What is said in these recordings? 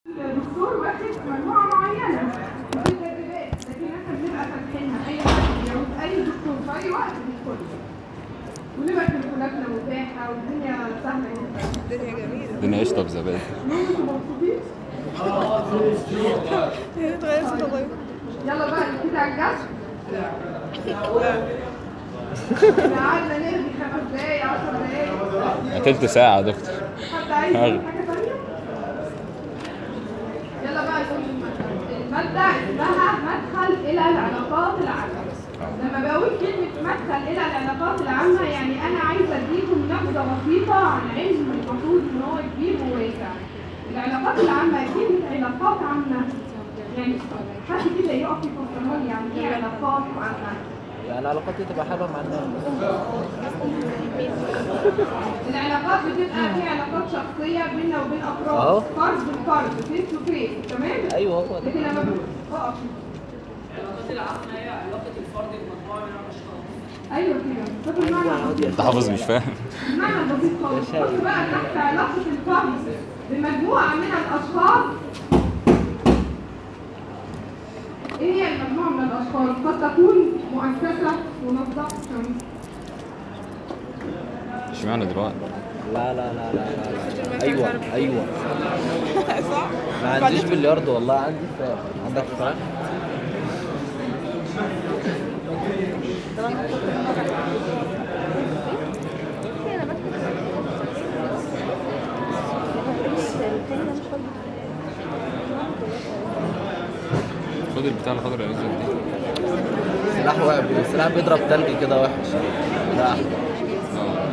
الدكتور واخد مجموعه معينه من التدريبات لكن احنا بنبقى فاتحينها اي حد يعوز اي دكتور في اي وقت بيدخل ونبقى تليفوناتنا متاحه والدنيا سهله جدا الدنيا جميلة الدنيا قشطه بزبادي انتوا مبسوطين؟ هي اتغيرت والله يلا بقى نبتدي على الجسم احنا قعدنا نرغي خمس دقايق 10 دقايق تلت ساعه يا دكتور حد عايز يقول أغلى. حاجة تانية؟ يلا بقى نقول المادة المادة اسمها مدخل إلى العلاقات العامة لما بقول كلمة مدخل إلى العلاقات العامة يعني أنا عايزة أديكم نبذة بسيطة عن علم المفروض إن هو كبير وواسع العلاقات العامة كلمة علاقات عامة يعني حد كده يقف يفسرها لي يعني إيه علاقات عامة يعني العلاقات دي تبقى حلوه مع الناس العلاقات بتبقى في علاقات شخصية بيننا وبين أفراد أهو. فرد بفرد فيس تو فيس تمام؟ ايوه هو ده لكن لما ب- اقف ايوه كده ده المعنى انت حافظ مش فاهم المعنى البسيط خالص بص بقى تحت علاقة الفرد بمجموعة من الأشخاص ايه هي المجموعة من الأشخاص؟ قد تكون مؤسسة منظمة اشمعنى دلوقتي لا لا لا لا, لا, لا. ايوه ايوه صح؟ ما عنديش بلياردو والله عندي فراخ عندك فراخ خد البتاع اللي خضر يا يوسف دي سلاح واقع سلاح بيضرب تلج كده وحش لا احمد اه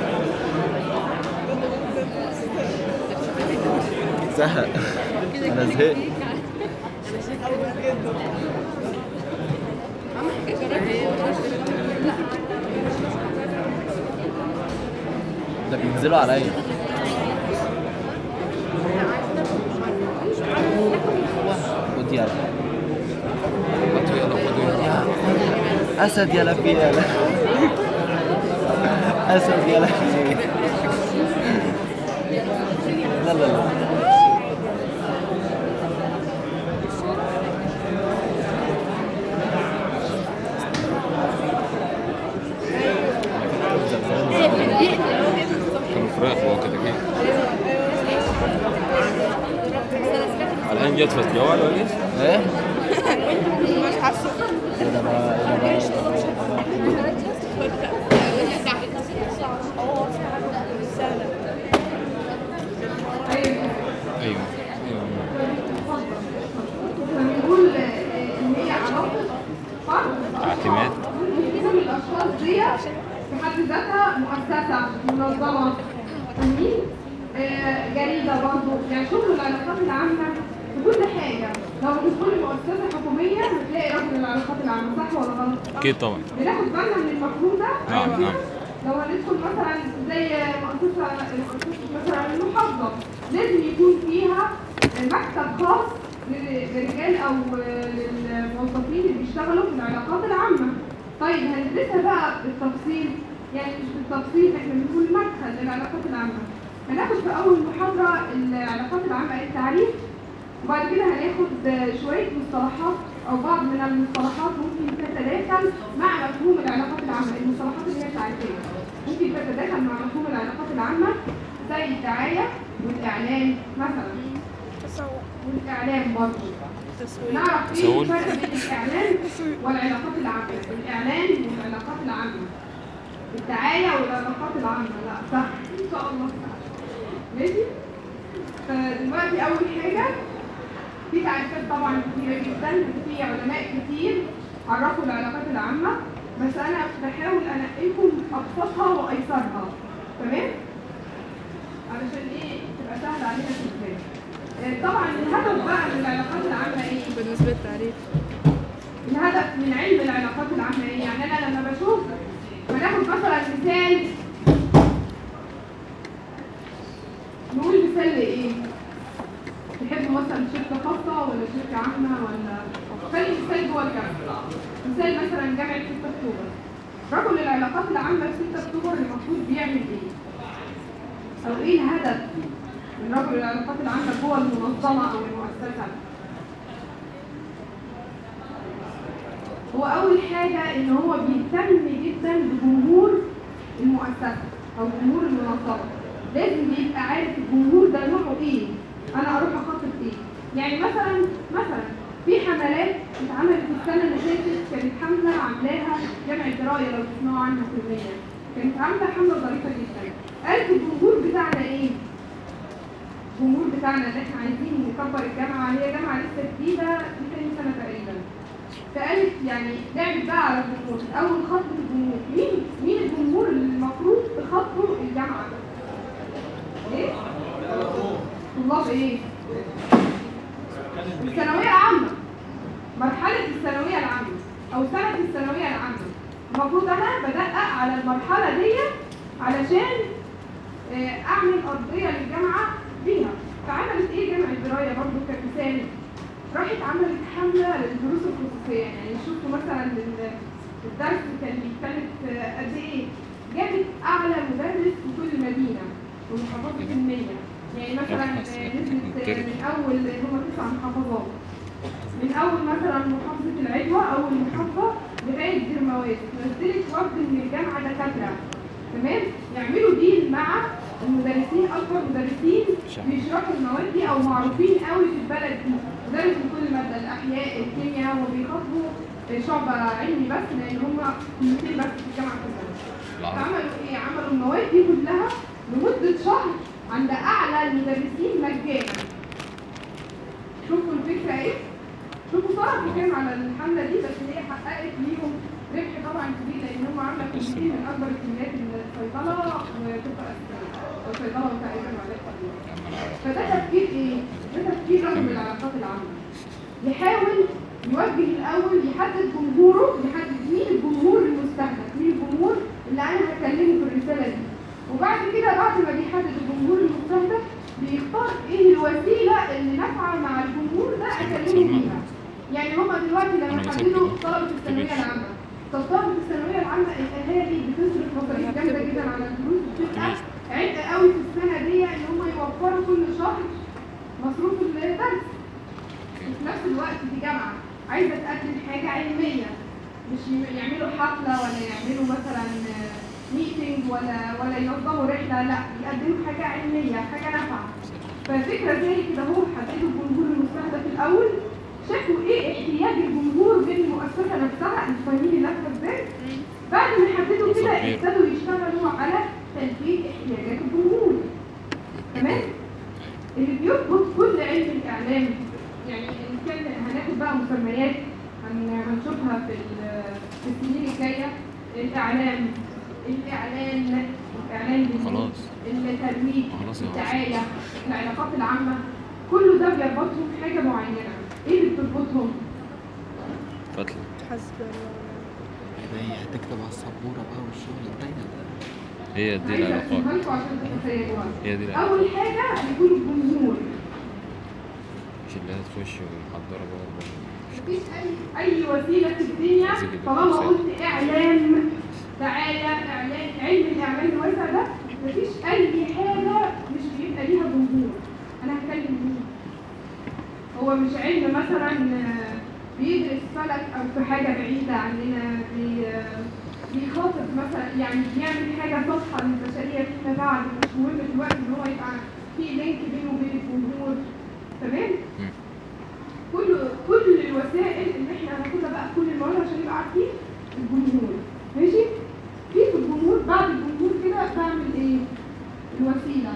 زهق انا زهقت ده بينزلوا عليا خد يلا هاتوا يلا خدوا يا اسد يلا في يلا اسد يلا في لا لا لا كانوا فراخ هو كده كده الان جت في الجوال ولا ايش؟ ايه مش حاسة إيه ده بقى- إيه ده بقى- ايوه ايوه ايوه بنقول آه، ان هي علاقة فرد اعتماد. كل الاشخاص دي في حد ذاتها مؤسسة منظمة فاهمين؟ آه، جريدة برضه يعني شغل العلاقات العامة في كل حاجة لو بتدخلي مؤسسة حكومية هتلاقي رجل العلاقات العامة صح ولا غلط؟ اكيد طبعا بناخد بالنا من المفهوم ده؟ نعم نعم لو هندخل مثلا زي مؤسسة مؤسسة مثلا المحافظة لازم يكون فيها مكتب خاص لل- للرجال أو للموظفين اللي بيشتغلوا في العلاقات العامة. طيب هندرسها بقى بالتفصيل يعني مش بالتفصيل احنا بنقول مدخل للعلاقات العامة. هناخد في أول محاضرة العلاقات العامة التعريف وبعد كده هناخد شوية مصطلحات أو بعض من المصطلحات ممكن تتداخل مع مفهوم العلاقات العامة، المصطلحات اللي هي التعريفية. ممكن تتداخل مع مفهوم العلاقات العامة زي الدعاية والإعلان مثلا والإعلام برضه. تسويق نعرف إيه تسول. الفرق بين الإعلان والعلاقات العامة، الإعلان والعلاقات العامة. الدعاية والعلاقات العامة، لا صح إن شاء الله صح. ماشي؟ فدلوقتي أول حاجة في تعريفات طبعا كتيرة جدا في علماء كتير عرفوا العلاقات العامة بس أنا بحاول أنقلكم أبسطها وأيسرها تمام؟ علشان إيه تبقى سهلة علينا في الفهم. آه، طبعا الهدف بقى من العلاقات العامة إيه؟ بالنسبة للتعريف الهدف من علم العلاقات العامة ايه؟ يعني انا لما بشوف بناخد مثلا مثال نقول مثال لايه؟ تحبوا مثلا شركة خاصة ولا شركة عامة ولا خلي مثال جوه الجامعة مثال مثلا جامعة 6 اكتوبر رجل العلاقات العامة في 6 اكتوبر المفروض بيعمل ايه؟ او ايه الهدف من رجل العلاقات العامة جوه المنظمة أو المؤسسة هو أول حاجة إن هو بيهتم جدا بجمهور المؤسسة أو جمهور المنظمة لازم يبقى عارف الجمهور ده نوعه إيه أنا أروح أخاطب إيه يعني مثلا مثلا في حملات اتعملت السنة اللي فاتت كانت حملة عاملاها جامعة دراية لو تسمعوا عنها كليا كانت عاملة حملة ظريفة جدا قالت الجمهور بتاعنا إيه؟ الجمهور بتاعنا اللي احنا عايزين نكبر الجامعة هي جامعة لسه جديدة في تاني سنة تقريبا فقالت يعني لعبت بقى على الجمهور اول خطوه الجمهور مين مين الجمهور اللي المفروض تخاطبه الجامعه ايه طلاب ايه الثانويه العامه مرحله الثانويه العامه او سنه الثانويه العامه المفروض انا بدقق على المرحله دي علشان آه، اعمل ارضيه للجامعه بيها فعملت ايه جامعه درايه برضو كمثال راحت عملت حملة للدروس الخصوصية يعني شفتوا مثلا ال- الدرس كان بيتكلف قد ايه جابت أعلى مدرس في كل مدينة ومحافظة المية يعني مثلا نزلت من أول هما تسع محافظات من أول مثلا محافظة العدوى أول محافظة لغاية ديرموات نزلت وفد من الجامعة دكاترة تمام يعملوا ديل مع المدرسين أكبر مدرسين بيشرحوا المواد دي أو معروفين قوي في البلد دي مدرس من كل مادة الأحياء الكيمياء وبيخاطبوا شعب علمي بس لأن هم كليتين بس في الجامعة كلها فعملوا إيه؟ عملوا المواد دي كلها لمدة شهر عند أعلى المدرسين مجانا شوفوا الفكرة إيه؟ شوفوا صرفوا كام على الحملة دي بس هي حققت ليهم ربح طبعا كبير لأن هم عاملة كليتين من أكبر الكليات الصيدلة وطب أسنان وصيدلة وتقريبا وعلاج طبيعي فده تفكير ايه؟ ده تفكير رجل العلاقات العامة يحاول يوجه الأول يحدد جمهوره يحدد مين الجمهور المستهدف مين الجمهور اللي أنا هكلمه في الرسالة دي وبعد كده بعد ما بيحدد الجمهور المستهدف بيختار ايه الوسيلة اللي نافعة مع الجمهور ده أكلمه بيها يعني هما دلوقتي لما حددوا طلبة الثانوية العامة طب طلبة الثانوية العامة الأهالي بتصرف مصاريف جامدة جدا على الدروس بتبقى عبء قوي في السنة دي ان هم يوفروا كل شهر مصروف الدرس وفي نفس الوقت دي جامعة عايزة تقدم حاجة علمية مش ي- يعملوا حفلة ولا يعملوا مثلا ميتنج ولا ولا ينظموا رحلة لا يقدموا حاجة علمية حاجة نافعة ففكرة زي كده هو حددوا الجمهور المستهدف الأول شافوا ايه احتياج الجمهور من المؤسسة نفسها انتوا فاهمين اللفة ازاي؟ بعد ما حددوا كده كبير. ابتدوا يشتغلوا على تلبية احتياجات الجمهور تمام؟ اللي بيربط كل علم الإعلام يعني إن كان هناخد بقى مسميات هن- هنشوفها في ال- في السنين الجاية الإعلام الإعلان الإعلان بالنسبة- خلاص. الترويج خلاص يا عم. الدعاية العلاقات العامة كله ده بيربطهم حاجة معينة إيه اللي بتربطهم؟ فتلة حسب الله هي هتكتب على السبورة بقى والشغل الضيق ده هي دي عايزة العلاقات أقسمها لكم عشان تتخيلوها هي دي العلاقات أول حاجة بيكون الجمهور مش اللي هتخش ومحضرة بقى البرنامج. مفيش اي اي وسيله في الدنيا طالما قلت اعلام دعايه اعلان علم الاعلام الواسع ده مفيش اي حاجه مش بيبقى ليها جمهور انا هتكلم مين هو مش علم مثلا آه، بيدرس فلك او في حاجه بعيده عننا بي آه، بيخاطب مثلا يعني بيعمل حاجه صفحه للبشريه فيما بعد مش مهم دلوقتي ان هو يبقى في لينك بينه وبين الجمهور تمام مم. كل كل الوسائل اللي احنا هناخدها بقى في كل المواد عشان نبقى عارفين الجمهور ماشي في في الجمهور بعد الجمهور كده بعمل ايه الوسيله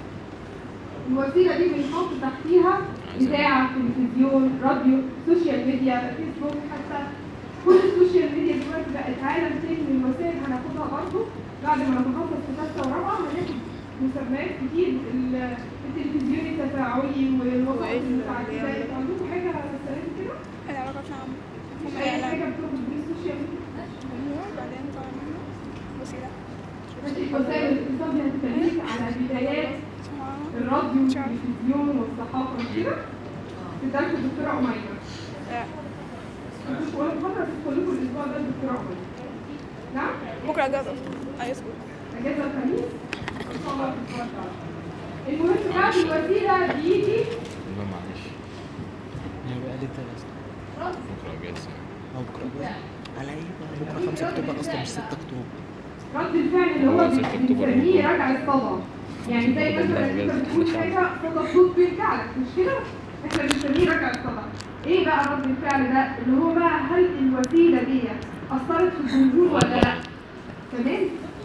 الوسيله دي بنحط تحتيها اذاعه تلفزيون راديو سوشيال ميديا فيسبوك حتى كل السوشيال ميديا دلوقتي بقت عالم تاني من الوسائل هناخدها برضه بعد ما نتخصص في ثالثه ورابعه هناخد مسميات كتير ال- التلفزيون التفاعلي والوسائل وإيه اللي المتعدده بيعمل؟ انتوا عندكم حاجه السنه دي كده؟ العلاقات العامة مش هم اي إعلام حاجه بتربط بين السوشيال ميديا جمهور بعدين طالع منه وسيلة ماشي وسائل الاتصال دي هتكلمك على بدايات اسمها الراديو مش عارفة. والتلفزيون والصحافه كده في درس الدكتوره اميمه آه، انتوا كل فتره تدخل لكم الاسبوع ده الدكتوره اميمه نعم بكرة اجازة اي اسبوع اجازه الخميس ان شاء الله الاسبوع ده المهم بعد الوسيله بيجي لا معلش هيبقى لي تلاتة بكره اجازه أو بكرة أجازة. على إيه بقى؟ بكرة 5 أكتوبر أصلا مش 6 أكتوبر رد الفعل اللي هو هو ست أكتوبر بنسميه رجع الصدى يعني زي مثلا انت بتقول حاجه صدى الصوت بيرجع لك مش كده؟ احنا بنسميه رجع الصدى ايه بقى رد الفعل ده؟ اللي هو بقى هل الوسيله دي اثرت في الجمهور ولا لا؟ تمام؟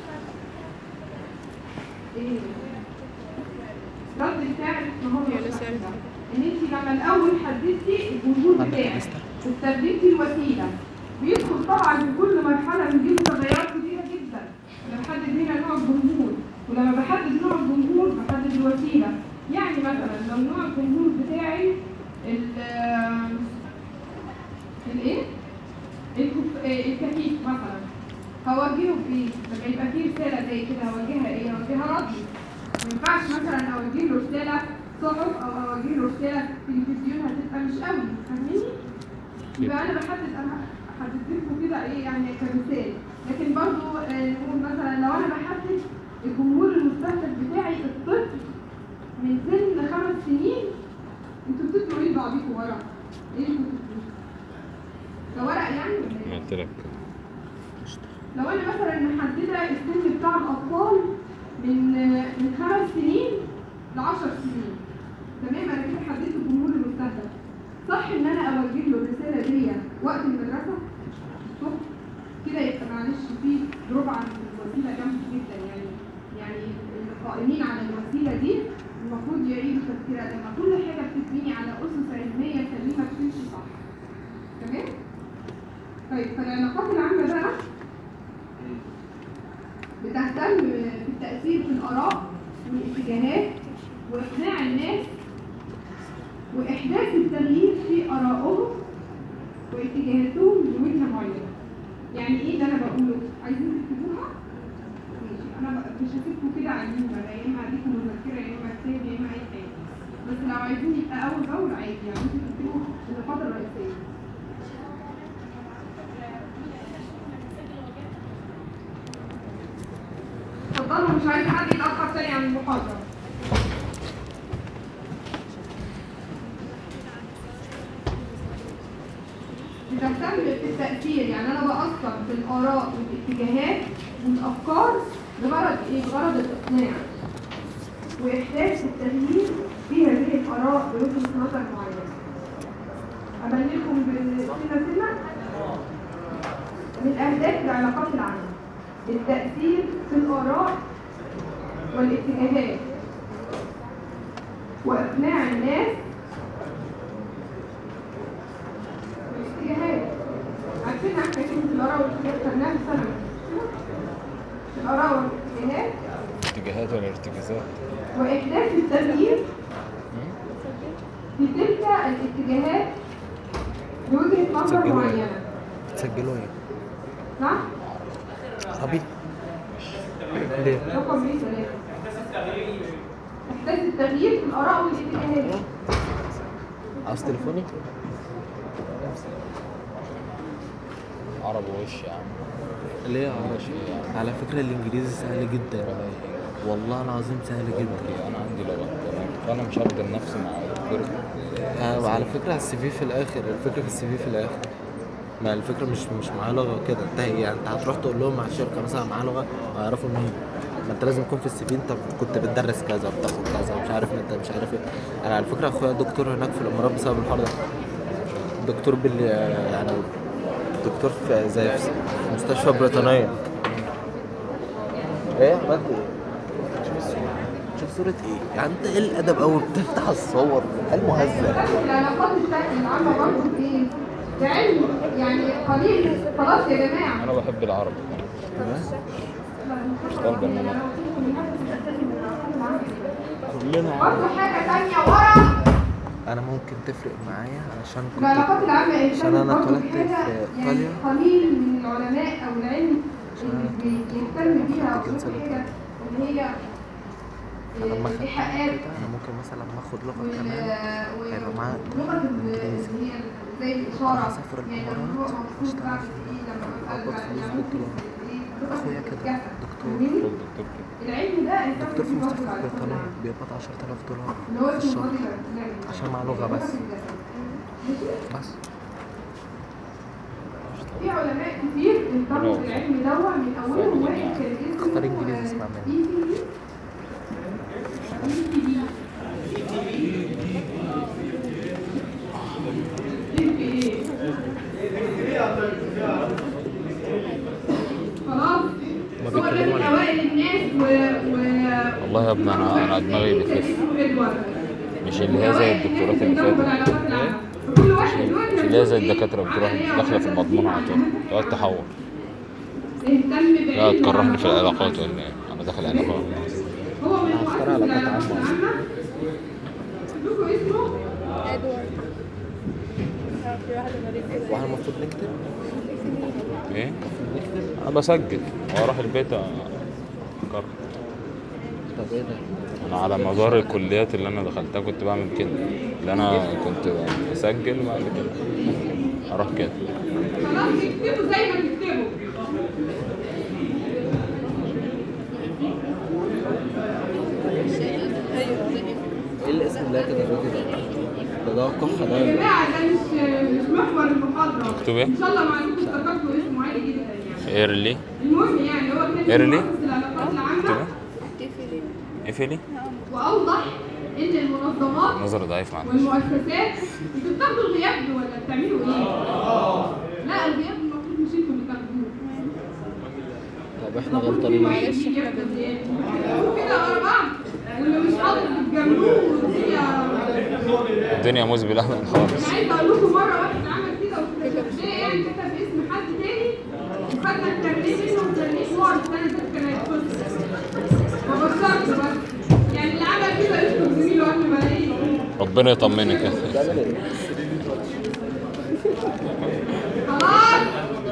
ايه؟ رد الفعل ما هو هي لسه قالت ان انت لما الاول حددتي الجمهور عندك بتاعك لستة؟ واستخدمتي الوسيله بيدخل طبعا في كل مرحله من دي متغيرات كتيره جدا انا بحدد هنا نوع الجمهور ولما بحدد نوع الجمهور بحدد الوسيله يعني مثلا لو نوع الجمهور بتاعي ال الايه؟ الكف- آه، الكفيف مثلا هوجهه بايه؟ لما يبقى فيه رساله زي كده هوجهها ايه؟ هوجهها ردي ما ينفعش مثلا اوجه له رساله صحف او اوجه له رساله تلفزيون هتبقى مش قوي فاهميني؟ يبقى انا بحدد انا حددت لكم كده ايه يعني كمثال لكن برضو آه، نقول مثلا لو انا بحدد الجمهور المستهدف بتاعي الطفل من سن خمس سنين انتوا بتكتبوا ايه بعضكم ورق؟ ايه اللي انتوا بتكتبوه؟ ده ورق يعني ولا ما ايه؟ قلت لك لو انا مثلا محدده السن بتاع الاطفال من من خمس سنين ل 10 سنين تمام انا كده حددت الجمهور المستهدف صح ان انا اوجه له الرساله دي وقت المدرسه الصبح كده يبقى معلش في دروب عن الوسيله جامد جدا يعني يعني القائمين على الوسيله دي المفروض يعيدوا تفكيرها لما كل حاجه بتتبني على اسس علميه سليمه بتمشي صح تمام طيب فالعلاقات العامه بقى بتهتم بالتأثير في الآراء والاتجاهات وإقناع الناس وإحداث التغيير في آرائهم واتجاهاتهم لوجهة معينة. يعني إيه ده أنا بقوله؟ عايزين تكتبوها؟ ماشي أنا بقى مش هسيبكم كده عايزين بقى يا إما أديكم مذكرة يا إما كتاب يا إما أي حاجة. بس لو عايزين يبقى أول بأول عادي يعني ممكن تكتبوا النقاط الرئيسية. اتفضلوا مش عايز حد يتأخر تاني عن المحاضرة. بتهتم بالتأثير يعني أنا بأثر في الآراء والاتجاهات والأفكار بغرض إيه؟ بغرض الإقناع وإحداث التغيير في هذه الآراء بوجهة نظر معينة. أبنيكم بالسنة سنة من أهداف العلاقات العامة التأثير في الآراء والاتجاهات وإقناع الناس والاتجاهات عارفين عارفة كلمة الآراء والاتجاهات خدناها في ثانوي الآراء والاتجاهات اتجاهات ولا ارتكازات وإحداث التغيير في تلك الاتجاهات بوجهة نظر تسجلوا إيه؟ معينة تسجلوا إيه؟ نعم؟ عربي؟ ليه؟ رقم ايه ثلاثة إحداث التغيير في الآراء والاتجاهات عاوز تليفوني؟ عرب وش يا عم ليه عربي؟ على فكرة الإنجليزي سهل جدا والله العظيم سهل جدا انا عندي لغه تمام فانا مش هفضل نفسي مع الدكتور آه، وعلى فكرة السي في في الآخر الفكرة في السي في في الآخر ما الفكرة مش مش معاه لغة كده انتهي يعني انت هتروح تقول لهم مع الشركة مثلا معاه لغة هيعرفوا مين ما انت لازم يكون في السي في انت كنت بتدرس كذا وبتاخد كذا ومش عارف انت مش عارف ايه انا على فكرة اخويا دكتور هناك في الامارات بسبب الحوار ده دكتور بال يعني دكتور في زي في مستشفى بريطانية ايه عملت ايه؟ شوف صورة ايه؟ يعني انت ايه الادب اول بتفتح الصور المهزأ العلاقات التانية العامة برضه ايه؟ ده علم يعني قليل خلاص يا جماعة انا بحب العرب طالبة ان انا كلنا برضه حاجة تانية ورا انا ممكن تفرق معايا علشان كنت العلاقات العامة عشان أنا برضه اتولدت حاجة في يعني إيطاليا. قليل من العلماء أو العلم اللي بي- بيهتم بيها أو كنت بيقول سنة حاجة اللي هي فلما خدت إيحاءات كده انا ممكن مثلا لما اخد لغه وال كمان هيبقى معاها ولغة ال- اللي هي زي الإشارة هسافر يعني الإمارات لما هو مبسوط أشتغل بعمل إيه لما ببقى أقبض يعني فلوس ممكن بالدولار. إيه اخويا كده دكتور دكتور كده العلم ده انت دكتور في بتفكر مستشفى على بريطانية العلم. بيقبض 10000 دولار اللي هو في اسمه الشهر body language. عشان مع لغة بس بس في علماء كتير انتبهوا العلم ده من اولهم واحد كان اسمه اختار إنجليزي اسمع مني. خلاص ما هو ده بيتكلموا من عليه. اوائل الناس و, و... والله يا ابني انا انا دماغي بتلف اسمه إدوارد. مش اللي هي زي الدكتورات اللي بيهتموا فاتت بالعلاقات العامة. فكل واحد دلوقتي مش اللي هي زي هيشوف إيه الدكاتره بتروح عملية داخله في واحدة المضمون على طول فيها. تقعد تحور اهتم لا بعلم تكرهني في العلاقات. العلاقات ولا ايه انا داخل علاقات هو من مؤسس علاقات العلاقات عامة. العامة شوفوا اسمه ادوارد في واحدة غريبة كده واحنا المفروض نكتب ايه نكتب انا بسجل واروح البيت اكرر طب ايه ده؟ انا على مدار الكليات اللي انا دخلتها كنت بعمل كده اللي انا كنت بسجل وبعد كده اروح كده خلاص اكتبوا زي ما تكتبوا ايه الاسم اللي هي كده الراجل ده؟ ده ده كحة ده يا ولا إيه؟ جماعة ده مش مش محور المحاضرة مكتوب إيه؟ ان شاء الله ما عندكم افتكرتوا اسمه عادي جدا يعني ايرلي المهم يعني هو كان إيرلي؟ مؤسس العلاقات كده العامة تقفلي اقفلي واوضح ان المنظمات نظر ضعيف معلش والمؤسسات انتوا بتاخدوا الغياب ولا بتعملوا ايه؟ لا الغياب المفروض مش انتوا اللي تاخدوه طب احنا المفروض في غلطانين واحد يجي ياخد غياب بتقولوا كده ورا بعض واللي مش حاضر بتجاملوه والدنيا الدنيا مزبلة انا خالص عايزه اقول لكم مره واحد عمل كده واكتشفت يعني كتب اسم حد تاني وخدنا التمرين منه وتمرين ورا السنه دي كان هيتفصل فبشرت بس يعني اللي عمل كده يشكر زميله قبل ما الاقيه ربنا يطمنك يا أخي. بتعمل ايه؟ خلاص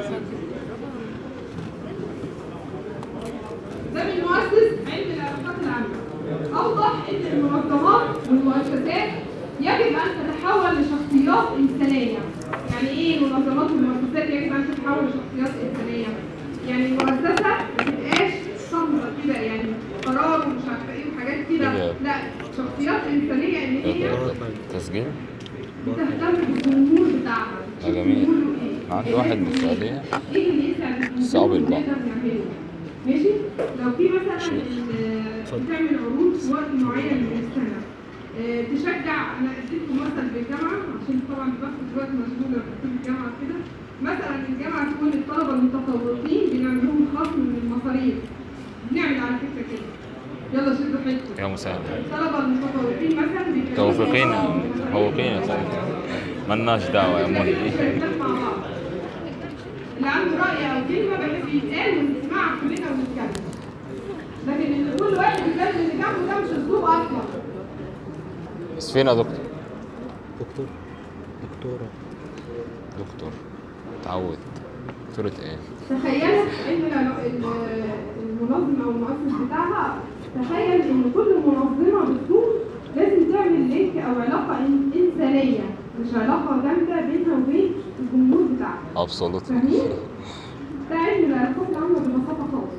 ده من مؤسس علم العلاقات العامة أوضح أن المنظمات والمؤسسات يجب أن تتحول لشخصيات إنسانية يعني إيه المنظمات والمؤسسات يجب أن تتحول لشخصيات إنسانية يعني المؤسسة ما تبقاش صامتة كده يعني قرار ومش عارفة إيه وحاجات كده إيه ده؟ لا شخصيات إنسانية إن هي تسجيل بتهتم بالجمهور بتاعها ده جميل. جمهوره إيه؟ أنا عندي واحد من السعودية ايه اللي يسعد الجمهور صعب ونقدر البعض. نعمله ماشي لو في مثلا ال- بتعمل عروض في وقت معين من السنه آه، تشجع انا اديتكم مثل بالجامعه عشان طبعا باخد دلوقتي مشغوله في الجامعه كده مثلا الجامعه تكون الطلبه المتفوقين بنعمل لهم خصم من المصاريف بنعمل على فكره كده يلا شدوا حيلكم يا مساعد الطلبه المتفوقين مثلا بيبقى لهم توفيقين خصم من المصاريف. متفوقين يا سيدي ملناش دعوة يا منى مع بعض. اللي عنده رأي أو كلمة بحب يتقال ونسمعها كلنا ونتكلم. لكن إن كل واحد يتكلم اللي جنبه ده مش أسلوب أصلا. بس فين يا دكتور دكتور دكتورة دكتور اتعود دكتورة ايه تخيلوا إن العلا- ال- المنظم أو المؤسس بتاعها تخيل إن كل منظمة بتكون لازم تعمل لينك أو علاقة إن- إنسانية مش علاقة جامدة بينها وبين الجمهور بتاعها. ابسولوت فاهمين؟ ده علم العلاقات العامة ببساطة خالص.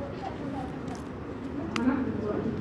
هناخد دلوقتي.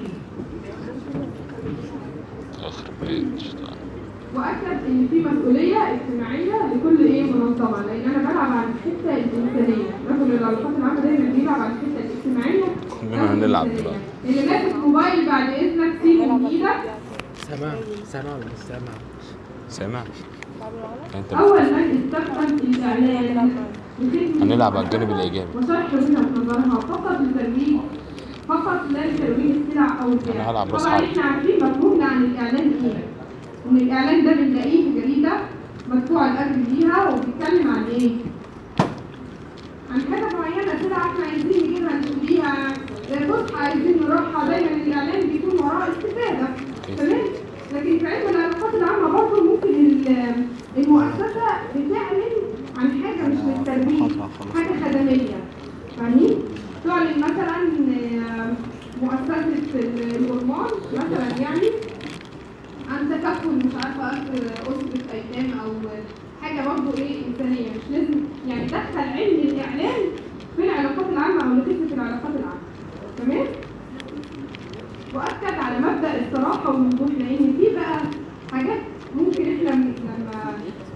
اخر بيت واكد ان في مسؤوليه اجتماعيه لكل ايه منظمه لان انا بلعب على الحته الانسانيه رجل العلاقات العامه دايما بيلعب على الحته الاجتماعيه كلنا أو هنلعب الإنسانية. دلوقتي. اللي ماسك موبايل بعد اذنك سيبه من ايدك سامع سامع ولا مش سامع؟ سامع انت اول بت- من استخدم الاعلان لخدمة هنلعب على الجانب الايجابي وشرح وجهه نظرها فقط للترويج فقط لا لترويج السلع او البيع أنا هلعب راس طبعا حرب. احنا عارفين مفهومنا عن الاعلان ايه ان الاعلان ده بنلاقيه في جريده مدفوع الاجر ليها وبيتكلم عن ايه عن حاجه معينه سلعه احنا عايزين نجيبها نشتريها فسحه عايزين نروحها دايما الاعلان بيكون وراه استفاده تمام لكن في علم العلاقات العامه برضه ممكن ال- المؤسسه بتعلن عن حاجه مش للترويج حاجه خدميه فاهمين؟ تعلن مثلا آه، مؤسسه الهرمون مثلا يعني عن تكفل مش عارفه اسره ايتام او حاجه برضه ايه انسانيه مش لازم يعني دخل علم الاعلان في العلاقات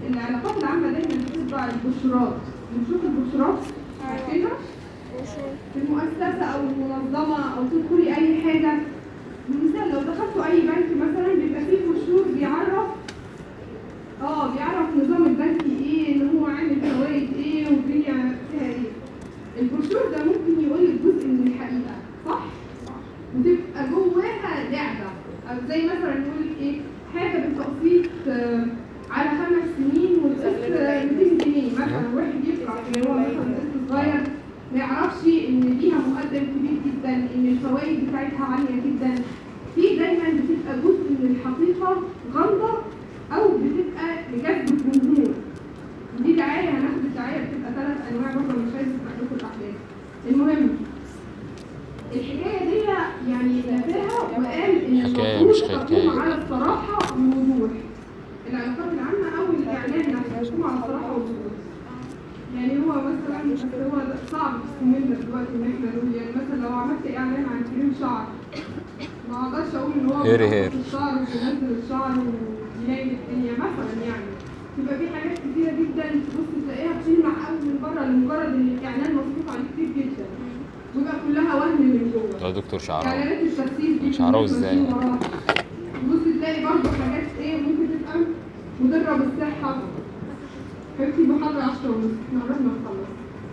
العلاقات العامة دايما بتطبع البروشورات بنشوف البروشورات عارفينها في المؤسسة أو المنظمة أو تدخلي أي حاجة مثال لو دخلتوا أي بنك مثلا بيبقى فيه بروشور بيعرف اه بيعرف نظام البنك ايه ان هو عامل فوائد ايه والدنيا فيها ايه البروشور ده ممكن يقول لك جزء من الحقيقة صح؟ وتبقى جواها لعبة أو زي مثلا يقول لك ايه حاجة بالتقسيط آه، على خمس سنين والقسط آه، 200 جنيه مثلا واحد يقرا اللي هو مثلا قسط صغير ما يعرفش ان ليها مقدم كبير جدا ان الفوائد بتاعتها عالية جدا في دايما بتبقى جزء من الحقيقة غامضة او بتبقى لجذب الجمهور دي دعاية هناخد الدعاية بتبقى ثلاث انواع برضه مش عايز لكم الاحداث المهم الحكاية دي يعني نفاها وقال ان حكاية المفروض مش حكاية. تقوم على الصراحة والوضوح العلاقات العامة او الاعلان نفسه تقوم على الصراحة والوضوح يعني هو مثلا بس هو صعب في سننا دلوقتي ان احنا نقول يعني مثلا لو عملت اعلان عن كريم شعر ما اقدرش اقول ان هو هيري بيحط هير. الشعر وبينزل الشعر ويلاقي الدنيا مثلا يعني يبقى في حاجات كتيرة جدا تبص تلاقيها بتلمع قوي من بره لمجرد ان الاعلان مصروف عليه كتير جدا ويبقى كلها وهم من جوه ده دكتور شعراوي اعلانات التخسيس دي شعراوي كلها ازاي؟ ماشيين وراها. تبص تلاقي برضه حاجات ايه ممكن تبقى مضرة بالصحة حبيبتي محاضرة 10 ونص احنا قربنا نخلص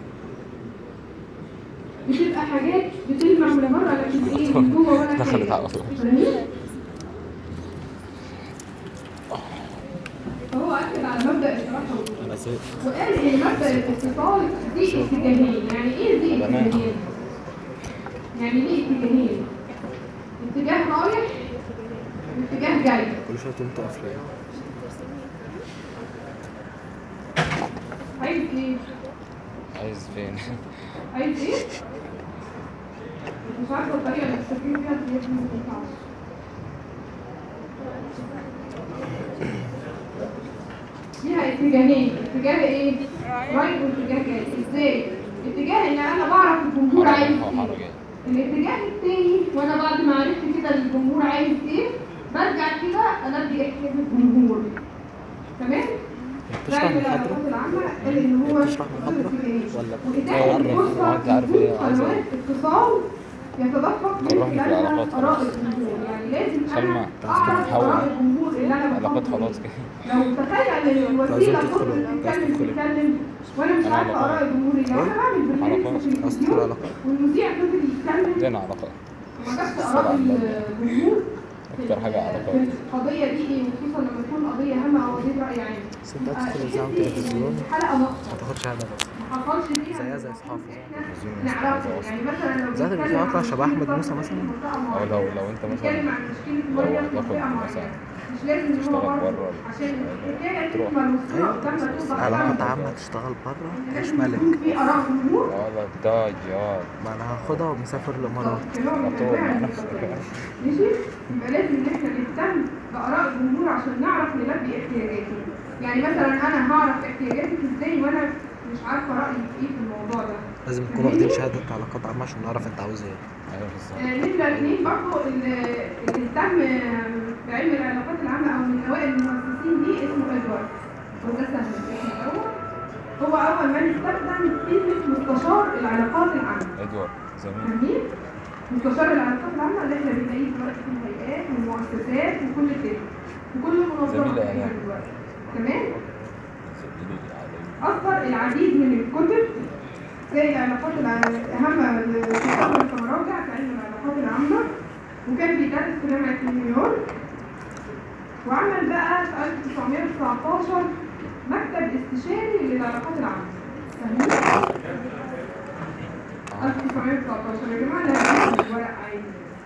بتبقى حاجات بتلمع من بره لكن ايه من جوه ولا دخلت حاجة. على طول. فاهمين؟ فهو أكد على مبدأ الصراحة والوضوح. انا زهقت وقال ان مبدا الاتصال دي اتجاهين يعني ايه دي تمام. اتجاهين يعني ليه اتجاهين اتجاه رايح واتجاه جاي كل شويه تقوم تقف ليه عايز ايه عايز فين عايز ايه مش عارفه الطريقه اللي بتفكري فيها دي ما تنفعش ليها اتجاهين اتجاه ايه رايح واتجاه جاي ازاي اتجاه ان انا بعرف الجمهور عايز هو ايه حركة الاتجاه التاني وانا بعد ما عرفت كده الجمهور عايز ايه برجع كده البي احتياج الجمهور تمام بتشرح بعمل محاضرة؟ العلاقات العامة قال ان هو بتشرح محاضرة؟ ولا وإتاحة بتعرف؟ فرصة هو أنت عارف إيه؟ عايز إيه؟ قنوات اتصال يتدفق من كرهني في خلالها العلاقات آراء خلاص. الجمهور يعني لازم سلمى، أنا أنت عايز أعرف تتحول. آراء الجمهور اللي أنا علاقات بفكر خلاص فيه. كده لو تخيل ان الوسيله عايزين كنت تدخلوا- بتتكلم عايز تدخلوا. بتتكلم وانا مش أنا عارفه علاقات. اراء الجمهور اللي انا بعمل برنامج علاقات. في عايز تدخل التلفزيون علاقات. والمذيع فضل يتكلم لنا علاقات ما جابش اراء الجمهور في أكتر حاجة ال- علاقات. في القضيه دي ايه وخصوصا لما تكون قضيه هامه او قضيه راي عام بس انت يبقى هتدخل تحسي اذاعه إن وتلفزيون الحلقه ناقصه ما تاخدش حاجه بس ما حصلش فيها زيها زي صحافة. نعرفه يعني مثلا لو زي بنتكلم الإذاعة عن شبه أحمد مشكلة موسى في مثلا. منطقة أو معينة. لو لو أنت بنتكلم مثلا عن مشكلة لو مية في هتاخد منطقة مثلا معينة مش لازم ان هو تشتغل برضه بره عشان الحكاية تروح. تكمل والصورة قدامنا توضح علاقات قدامنا. عامة تشتغل بره مش لازم ملك يكون في آراء جمهور ولا بتاع جاد ما انا هاخدها ومسافر الامارات في نوع من على طول أنواع مع الانتقاد. نفسك ماشي يبقى لازم ان احنا نهتم باراء الجمهور عشان نعرف نلبي احتياجاته يعني مثلا انا هعرف احتياجاتك ازاي وانا مش عارفه رايك ايه في الموضوع ده لازم نكون واخدين شهادة علاقات عامة عشان نعرف انت عاوز ايه أيوة بالظبط آه، نمرة اتنين برضه اللي اللي اهتم بعلم العلاقات العامة أو من أوائل المؤسسين دي اسمه إدوارد وده سهل اسمه هو هو أول من استخدم كلمة مستشار العلاقات العامة إدوارد زميل فاهمين؟ مستشار العلاقات العامة اللي احنا بنلاقيه دلوقتي في الهيئات والمؤسسات وكل كده وكل منظمة زميل تقريباً إعلام. دلوقتي تمام؟ زميلي العالمي أصدر العديد من الكتب زي العلاقات الع- أهم تستخدم كمراجع في علم العلاقات العامة وكان بيدرس في جامعة نيويورك وعمل بقى في 1919 مكتب استشاري للعلاقات العامة فاهمين؟ 1919 يا جماعة لا يجوز الورق عادي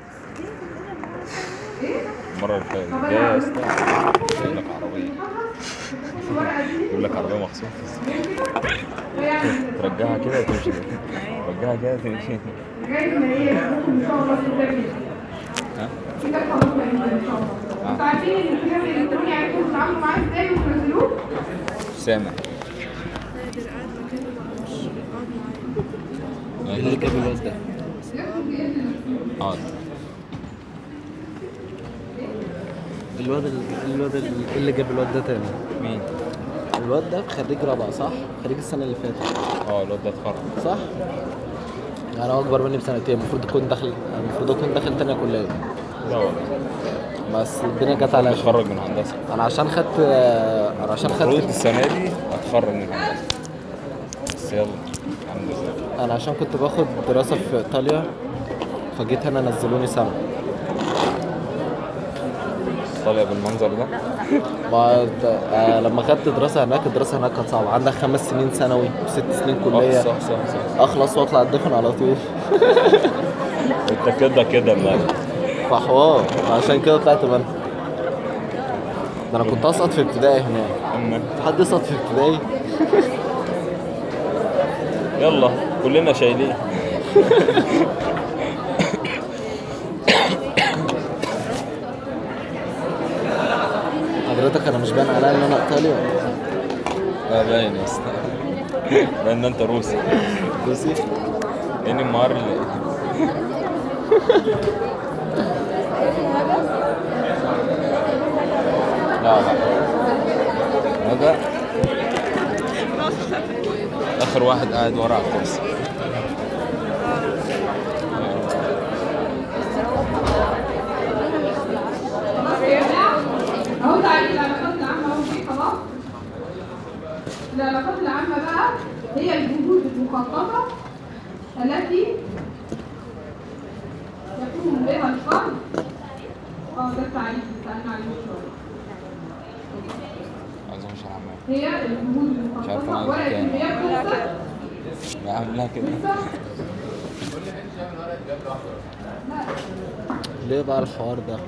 ايه؟ المرة اللي فاتت طب جاي انا يا اسطى جاي لك عربية الورقة دي يقول لك عربية مخصوص ويعني ترجعها كده تمشي ترجعها كده تمشي لغاية ما ايه ان شاء الله تتابع ها كده خلاص بقى ان شاء الله انتوا عارفين ان الكتاب الالكتروني عرفتوا تتعاملوا معاه ازاي وتنزلوه؟ مش سامع نادر قاعد مكانه ما مش قاعد معايا ايه اللي جاب الواد ده يكتب بإذن الله. اقعد الواد ال- الواد ال- ايه اللي جاب الواد ده تاني مين؟ الواد ده خريج رابعه صح خريج السنه اللي فاتت اه الواد ده اتخرج صح يعني هو اكبر مني بسنتين المفروض يكون داخل المفروض يكون داخل تانية كليه لا والله بس الدنيا جت على اتخرج من هندسه انا عشان خدت انا عشان المفروض خدت السنه دي اتخرج من هندسه بس يلا الحمد لله انا عشان كنت باخد دراسه في ايطاليا فجيت هنا نزلوني سنه طالع بالمنظر ده ما آه لما خدت دراسه هناك الدراسه هناك كانت صعبه عندك خمس سنين ثانوي وست سنين اه كليه صح صح صح اخلص واطلع الدفن على طول انت كده كده بقى فحوار عشان كده طلعت منها ده انا كنت اسقط في ابتدائي هناك أما حد يسقط في ابتدائي يلا كلنا شايلين حضرتك انا مش باين عليا ان انا ايطالي ولا إيه؟ لا باين يا اسطى باين ان انت روسي روسي اني مار لا لا هذا اخر واحد قاعد ورا على الكرسي اهو تعالي العلاقات العامة اهو في خلاص العلاقات العامة بقى هي الجهود المخططة التي يقوم بها الفرد اه ده التعريف اللي سألنا عليه من شوية عايز اخش الحمام هي الجهود مش عارف أنا المخططة ورقة كام. كميات خلصت بعمل لها كده ليه بقى الحوار ده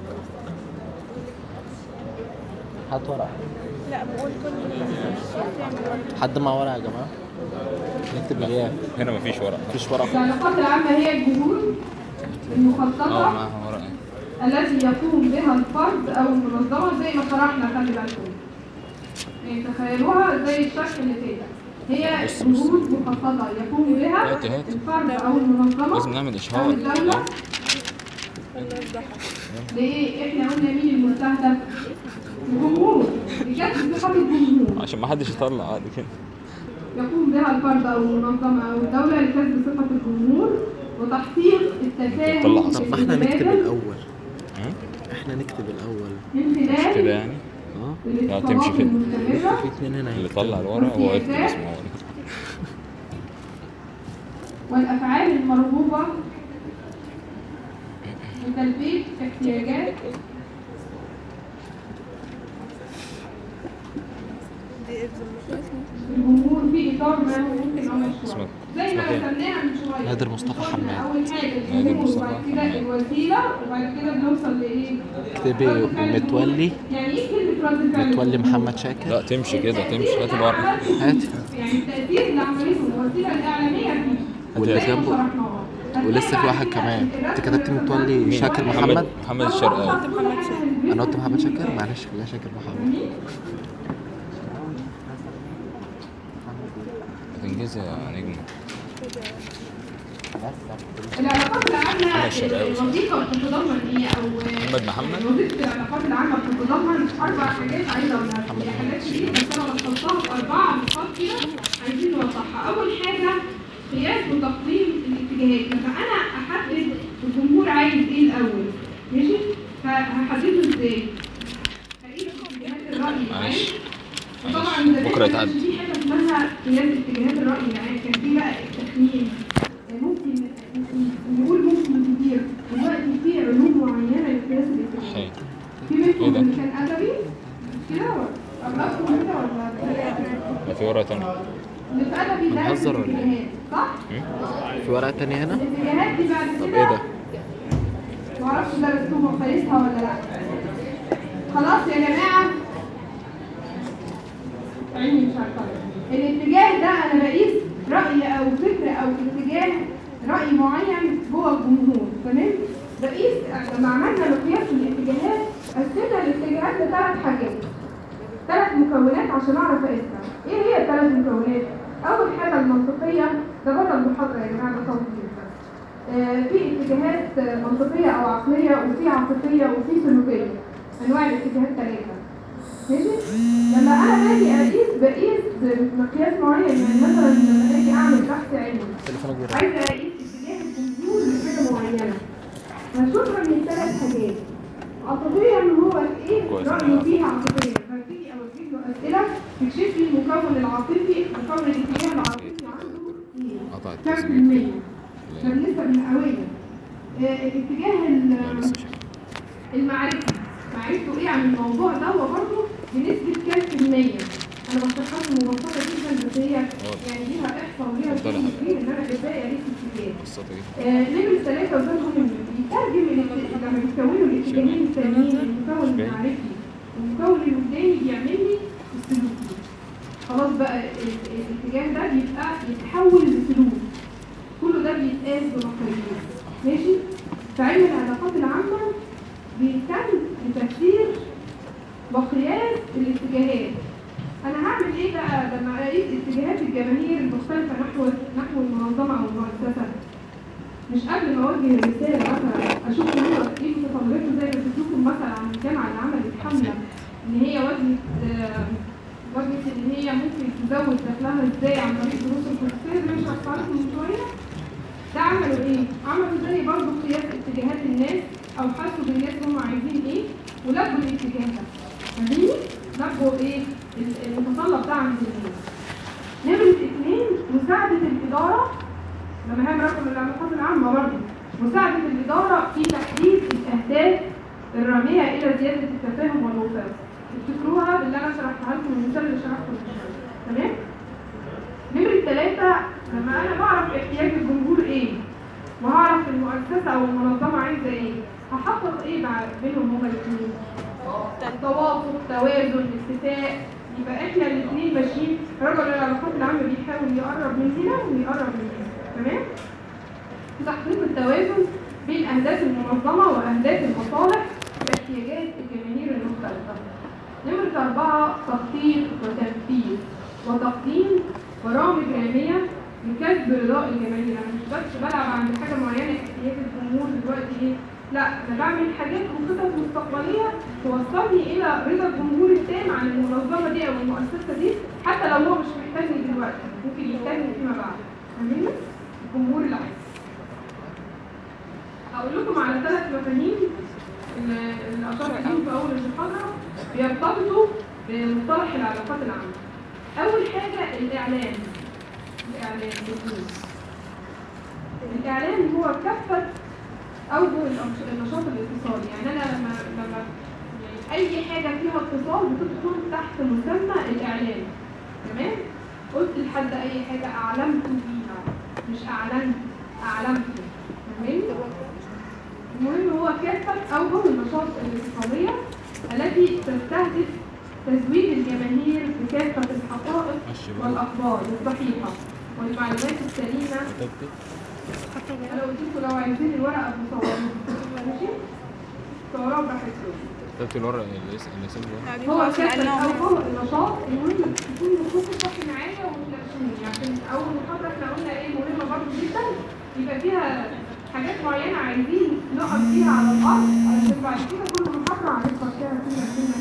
هات ورقه لا بقول كل شيء تعمل ورقة. حد معاه ورقه يا جماعه نكتب غياب هنا مفيش ورق مفيش ورقه العلاقات العامة هي الجهود اه المخططة معاها ورق التي يقوم بها الفرد او المنظمه زي ما شرحنا خلي بالكم يعني تخيلوها زي الشكل اللي فات هي بص- بص. جهود مخططه يقوم بها هات- هات. الفرد او المنظمه لازم نعمل او اشهار الدوله الناس ضحك ليه احنا قلنا مين المستهدف الجمهور بجد ثقه الجمهور عشان ما حدش يطلع عادي كده يقوم بها الفرد او المنظمه او الدوله لكسب ثقه الجمهور وتحقيق التفاهم طلع طب ما احنا نكتب المتبادل الاول ها؟ احنا نكتب الاول من مش كده خلال يعني اه لا، الاتصالات تمشي كده. المستمره في اتنين هنا اللي هيكتبوا. طلع الورق هو يكتب اسمه هو والأفعال المرغوبة لتلبية احتياجات دي ابن الجمهور في إطار ما هو ممكن أو مشروع اسمك- زي ما اسمك إيه؟ رسمناها من شوية نادر مصطفى قلنا حماد. أول حاجة نادر الجمهور مصطفى وبعد كده حماد. الوسيلة وبعد كده بنوصل لإيه؟ اكتبي رد فعل الجمهور. ومتولي يعني إيه كلمة رد فعل متولي الجمهور؟ محمد شاكر لا تمشي كده تمشي هات التأثير الورق اللي هات. يعني التأثير اللي عملته الوسيلة الإعلامية فيه واللي زي ما جنبه شرحناها. ولسه في واحد كمان انت كتبت متولي شاكر محمد محمد الشرقاوي محمد شاكر. انا قلت محمد شاكر معلش خليها شاكر محمد هتنجزي يا نجم العلاقات العامة محمد الشرقاوي. الوظيفة بتتضمن ايه او محمد محمد وظيفة العلاقات العامة بتتضمن أربع حاجات عايزة أقولها هي حاجات كتير بس أنا بخصصها في أربعة نقاط كده عايزين نوضحها أول حاجة قياس وتقييم الاتجاهات لما أنا أحدد الجمهور عايز إيه الأول ماشي فهحدده إزاي؟ هقيس اتجاهات الرأي العام معلش طبعا معلش ده بكره كان يتعدل في حاجه اسمها قياس اتجاهات الراي يعني كان في بقى التخمين يعني ممكن نقول ممكن كتير دلوقتي في علوم معينه لقياس الاتجاهات حي. في منكم إيه ده؟ اللي كان ادبي كده ولا قربتوا كده ولا ده في ورقه تانية اللي في ادبي ده هنهزر ولا إيه؟ الاتجاهات صح؟ في ورقه تانية هنا الاتجاهات دي بعد طب كده ايه ده معرفش درستوها قيسها ولا لا خلاص يا جماعه عيني مش عارفه الاتجاه ده انا بقيس راي او فكر او اتجاه راي معين جوه الجمهور تمام بقيس لما عملنا مقياس الاتجاهات قسمنا الاتجاهات لثلاث حاجات ثلاث مكونات عشان اعرف اقيسها ايه هي الثلاث مكونات اول حاجه المنطقيه ده بره المحاضره يا جماعه ده توضيح بس آه، في اتجاهات آه، منطقيه او عقليه وفي عاطفيه وفي سلوكيه انواع الاتجاهات ثلاثه ماشي لما انا باجي اقيس بقيس بمقياس معين يعني مثلا لما اجي اعمل بحث علمي تليفونك بيرن عايزه اقيس اتجاه الجمهور لحاجه معينه هشوفها من ثلاث حاجات عاطفيا هو ايه كويس. رايه فيها عاطفيا فبتيجي او تجيب له اسئله تكشف لي المكون العاطفي مكون الاتجاه العاطفي عنده ايه قطع كام في التسجيل المية لا بالنسبه للمئويه آه، الاتجاه ال- لا لسه شغال المعرفي معرفته ايه عن الموضوع ده هو برضه بنسبة كام في المية انا بشرحها لكم مبسطة جدا بس هي يعني ليها احصاء وليها اتفضل شغل حضرتك. كبير ان انا ازاي اقيس الاتجاه قصتك ايه؟ آه، نمرة ثلاثة وده مهم بيترجم الات- لما بيكونوا الاتجاهين التانيين المكون المعرفي والمكون اللي قدامي بيعمل لي السلوكي خلاص بقى ال- الاتجاه ده بيبقى يتحول لسلوك كله ده بيتقاس بمقاييس ماشي فعلم العلاقات العامة بيهتم بتفسير مقياس الاتجاهات انا هعمل ايه بقى لما اقيس اتجاهات الجماهير المختلفة نحو نحو المنظمة او المؤسسة مش قبل ما اوجه الرسالة مثلا اشوف هو ايه متطلباته زي ما بتشوفوا مثلا عن الجامعة اللي عملت حملة ان هي وجهت آه، وجهت ان هي ممكن تزود دخلها ازاي عن طريق دروس الخصوصية زي ما شرحت لكم من شوية ده عملوا ايه؟ عملوا زي برضه قياس اتجاهات الناس او حسوا بالناس هم عايزين ايه ولبوا الاتجاه ده فاهمين؟ لبوا ايه؟ ال- المتطلب ده عند الناس نمرة اثنين مساعدة الإدارة لما هي مراقب العلاقات العامة برضه مساعدة الإدارة في تحديد الأهداف الرامية إلى زيادة التفاهم والوفاق افتكروها باللي أنا شرحتها لكم المثال اللي شرحته من شوية تمام؟ نمرة ثلاثة لما أنا بعرف احتياج الجمهور إيه وهعرف المؤسسة أو المنظمة عايزة إيه هحقق إيه مع بينهم هما الاثنين توافق توازن اتفاق يبقى احنا الاثنين ماشيين رجل العلاقات العامة بيحاول يقرب من هنا ويقرب من هنا تمام تحقيق التوازن بين أهداف المنظمة وأهداف المصالح واحتياجات الجماهير المختلفة نمرة أربعة تخطيط وتنفيذ وتقديم برامج علمية لكسب رضاء الجماهير أنا مش بس بلعب عند حاجة معينة احتياج الجمهور دلوقتي إيه لا أنا بعمل حاجات وخطط مستقبلية توصلني إلى رضا الجمهور التام عن المنظمة دي أو المؤسسة دي حتى لو هو مش محتاجني دلوقتي ممكن يحتاجني فيما بعد فاهمين؟ الجمهور اللي عايز هقول لكم على ثلاث مفاهيم اللي اللي اشرت ليهم في اول المحاضره بيرتبطوا بمصطلح العلاقات العامه. اول حاجه الاعلام. الاعلام بالدين. الاعلام هو كافه اوجه الأنش- النشاط الاتصالي، يعني انا لما لما يعني اي حاجه فيها اتصال بتدخل تحت مسمى الاعلام. تمام؟ قلت لحد اي حاجه اعلمت بيها مش اعلنت اعلمت فاهمين؟ المهم هو كافة أوجه النشاط الاقتصادية التي تستهدف تزويد الجماهير بكافة الحقائق والأخبار الصحيحة والمعلومات السليمة أنا قلت لكم لو عايزين الورقة بصوروها ماشي؟ صوروها براحتكم كتبت الورق اللي اسم اللي اسمه ده يعني هو هو في كافة النوم أوجه النشاط المهم تكون نشوفوا صح معايا ومتناقشوني عشان أول محاضرة احنا قلنا إيه مهمة برضه جدا يبقى فيها حاجات معينة عايزين نقف فيها على الأرض عشان بعد كده كل محاضرة هنفكر فيها فيها فيها